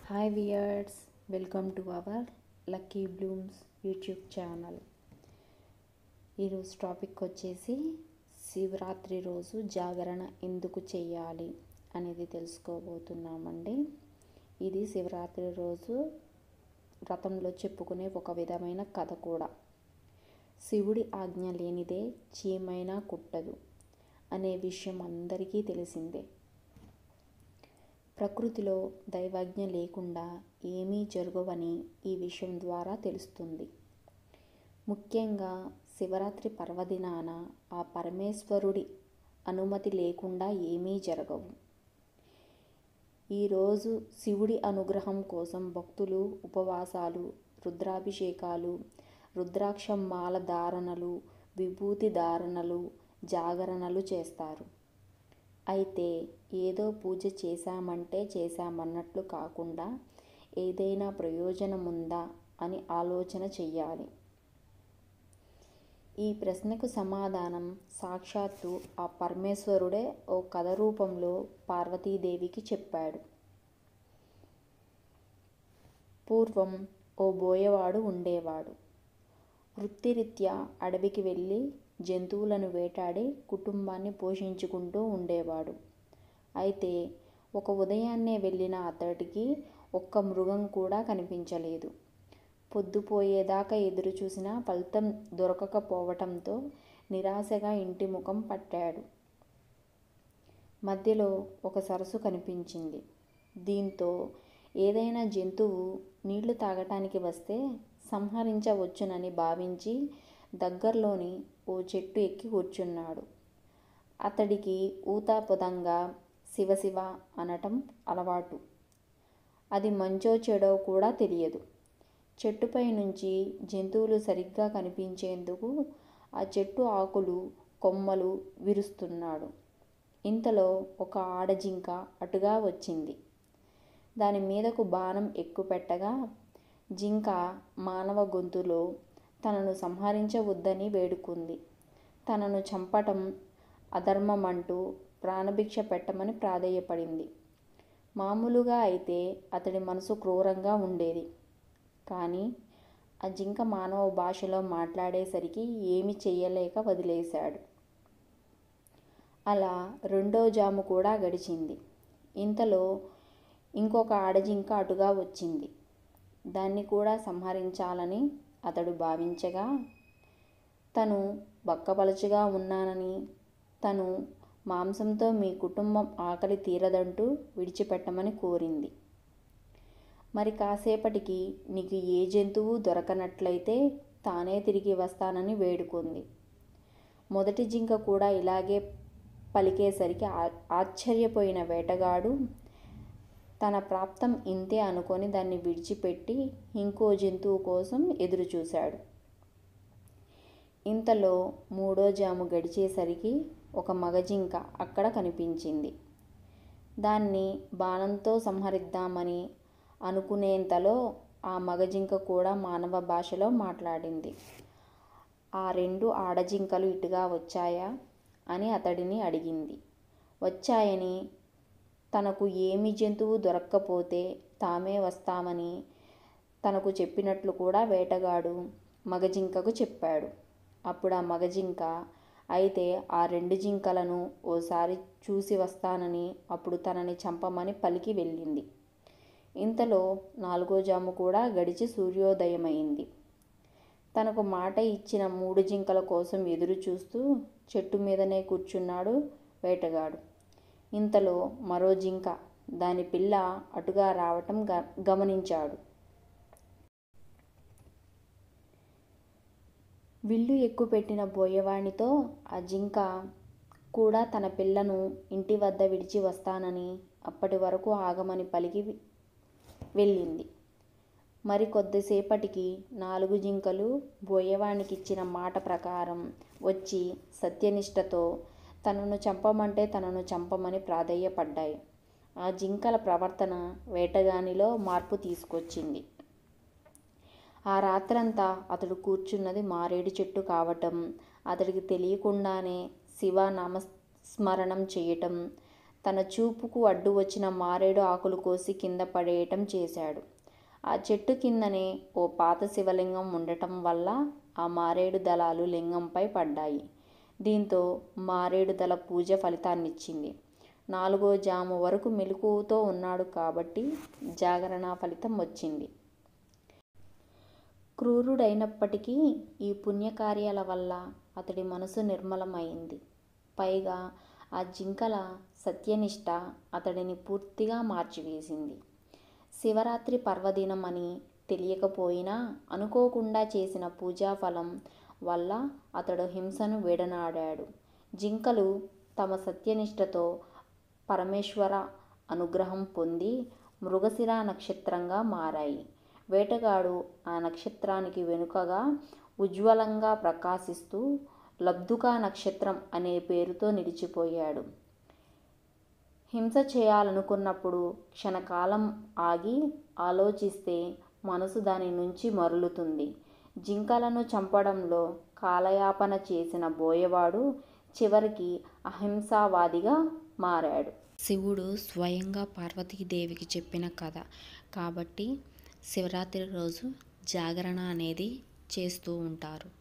hi viewers welcome to our lucky blooms YouTube channel ఈరోజు topic వచ్చేసి శివరాత్రి రోజు జాగరణ ఎందుకు చేయాలి అనేది తెలుసుకోబోతున్నామండి ఇది శివరాత్రి రోజు వ్రతంలో చెప్పుకునే ఒక విధమైన కథ కూడా శివుడి ఆజ్ఞ లేనిదే చీమైనా కుట్టదు అనే విషయం అందరికీ తెలిసిందే ప్రకృతిలో దైవాజ్ఞ లేకుండా ఏమీ జరగవని ఈ విషయం ద్వారా తెలుస్తుంది ముఖ్యంగా శివరాత్రి పర్వదినాన ఆ పరమేశ్వరుడి అనుమతి లేకుండా ఏమీ జరగవు ఈరోజు శివుడి అనుగ్రహం కోసం భక్తులు ఉపవాసాలు రుద్రాభిషేకాలు రుద్రాక్ష మాల ధారణలు విభూతి ధారణలు జాగరణలు చేస్తారు అయితే ఏదో పూజ చేశామంటే చేశామన్నట్లు కాకుండా ఏదైనా ప్రయోజనం ఉందా అని ఆలోచన చెయ్యాలి ఈ ప్రశ్నకు సమాధానం సాక్షాత్తు ఆ పరమేశ్వరుడే ఓ కథ రూపంలో పార్వతీదేవికి చెప్పాడు పూర్వం ఓ బోయవాడు ఉండేవాడు వృత్తిరీత్యా అడవికి వెళ్ళి జంతువులను వేటాడి కుటుంబాన్ని పోషించుకుంటూ ఉండేవాడు అయితే ఒక ఉదయాన్నే వెళ్ళిన అతడికి ఒక్క మృగం కూడా కనిపించలేదు పొద్దుపోయేదాకా ఎదురు చూసినా ఫలితం దొరకకపోవటంతో నిరాశగా ఇంటి ముఖం పట్టాడు మధ్యలో ఒక సరస్సు కనిపించింది దీంతో ఏదైనా జంతువు నీళ్లు తాగటానికి వస్తే సంహరించవచ్చునని భావించి దగ్గరలోని ఓ చెట్టు ఎక్కి కూర్చున్నాడు అతడికి ఊతాపదంగా శివశివ అనటం అలవాటు అది మంచో చెడో కూడా తెలియదు చెట్టుపై నుంచి జంతువులు సరిగ్గా కనిపించేందుకు ఆ చెట్టు ఆకులు కొమ్మలు విరుస్తున్నాడు ఇంతలో ఒక ఆడజింక అటుగా వచ్చింది దాని మీదకు బాణం ఎక్కుపెట్టగా జింక మానవ గొంతులో తనను సంహరించవద్దని వేడుకుంది తనను చంపటం అధర్మమంటూ ప్రాణభిక్ష పెట్టమని ప్రాధేయపడింది మామూలుగా అయితే అతడి మనసు క్రూరంగా ఉండేది కానీ ఆ జింక మానవ భాషలో మాట్లాడేసరికి ఏమి చెయ్యలేక వదిలేశాడు అలా రెండో జాము కూడా గడిచింది ఇంతలో ఇంకొక ఆడజింక అటుగా వచ్చింది దాన్ని కూడా సంహరించాలని అతడు భావించగా తను బక్కపలచుగా ఉన్నానని తను మాంసంతో మీ కుటుంబం ఆకలి తీరదంటూ విడిచిపెట్టమని కోరింది మరి కాసేపటికి నీకు ఏ జంతువు దొరకనట్లయితే తానే తిరిగి వస్తానని వేడుకుంది మొదటి జింక కూడా ఇలాగే పలికేసరికి ఆశ్చర్యపోయిన వేటగాడు తన ప్రాప్తం ఇంతే అనుకొని దాన్ని విడిచిపెట్టి ఇంకో జంతువు కోసం ఎదురుచూశాడు ఇంతలో మూడో జాము గడిచేసరికి ఒక మగజింక అక్కడ కనిపించింది దాన్ని బాణంతో సంహరిద్దామని అనుకునేంతలో ఆ మగజింక కూడా మానవ భాషలో మాట్లాడింది ఆ రెండు ఆడజింకలు ఇటుగా వచ్చాయా అని అతడిని అడిగింది వచ్చాయని తనకు ఏమి జంతువు దొరక్కపోతే తామే వస్తామని తనకు చెప్పినట్లు కూడా వేటగాడు మగజింకకు చెప్పాడు అప్పుడు ఆ మగజింక అయితే ఆ రెండు జింకలను ఓసారి చూసి వస్తానని అప్పుడు తనని చంపమని పలికి వెళ్ళింది ఇంతలో నాలుగో జాము కూడా గడిచి సూర్యోదయమైంది తనకు మాట ఇచ్చిన మూడు జింకల కోసం ఎదురు చూస్తూ చెట్టు మీదనే కూర్చున్నాడు వేటగాడు ఇంతలో మరో జింక దాని పిల్ల అటుగా రావటం గమనించాడు విల్లు ఎక్కుపెట్టిన బోయవాణితో ఆ జింక కూడా తన పిల్లను ఇంటి వద్ద విడిచి వస్తానని అప్పటి వరకు ఆగమని పలికి వెళ్ళింది మరి కొద్దిసేపటికి నాలుగు జింకలు బోయవాణికిచ్చిన మాట ప్రకారం వచ్చి సత్యనిష్టతో తనను చంపమంటే తనను చంపమని ప్రాధేయపడ్డాయి ఆ జింకల ప్రవర్తన వేటగానిలో మార్పు తీసుకొచ్చింది ఆ రాత్రంతా అతడు కూర్చున్నది మారేడు చెట్టు కావటం అతడికి తెలియకుండానే శివ నామస్మరణం చేయటం తన చూపుకు అడ్డు వచ్చిన మారేడు ఆకులు కోసి కింద పడేయటం చేశాడు ఆ చెట్టు కిందనే ఓ పాత శివలింగం ఉండటం వల్ల ఆ మారేడు దళాలు లింగంపై పడ్డాయి దీంతో మారేడు దళ పూజ ఫలితాన్నిచ్చింది నాలుగో జాము వరకు మెలకువతో ఉన్నాడు కాబట్టి జాగరణ ఫలితం వచ్చింది క్రూరుడైనప్పటికీ ఈ పుణ్యకార్యాల వల్ల అతడి మనసు నిర్మలమైంది పైగా ఆ జింకల సత్యనిష్ట అతడిని పూర్తిగా మార్చివేసింది శివరాత్రి పర్వదినం అని తెలియకపోయినా అనుకోకుండా చేసిన పూజాఫలం వల్ల అతడు హింసను విడనాడాడు జింకలు తమ సత్యనిష్టతో పరమేశ్వర అనుగ్రహం పొంది మృగశిర నక్షత్రంగా మారాయి వేటగాడు ఆ నక్షత్రానికి వెనుకగా ఉజ్వలంగా ప్రకాశిస్తూ లబ్ధుకా నక్షత్రం అనే పేరుతో నిలిచిపోయాడు హింస చేయాలనుకున్నప్పుడు క్షణకాలం ఆగి ఆలోచిస్తే మనసు దాని నుంచి మరలుతుంది జింకలను చంపడంలో కాలయాపన చేసిన బోయవాడు చివరికి అహింసావాదిగా మారాడు శివుడు స్వయంగా పార్వతీదేవికి చెప్పిన కథ కాబట్టి శివరాత్రి రోజు జాగరణ అనేది చేస్తూ ఉంటారు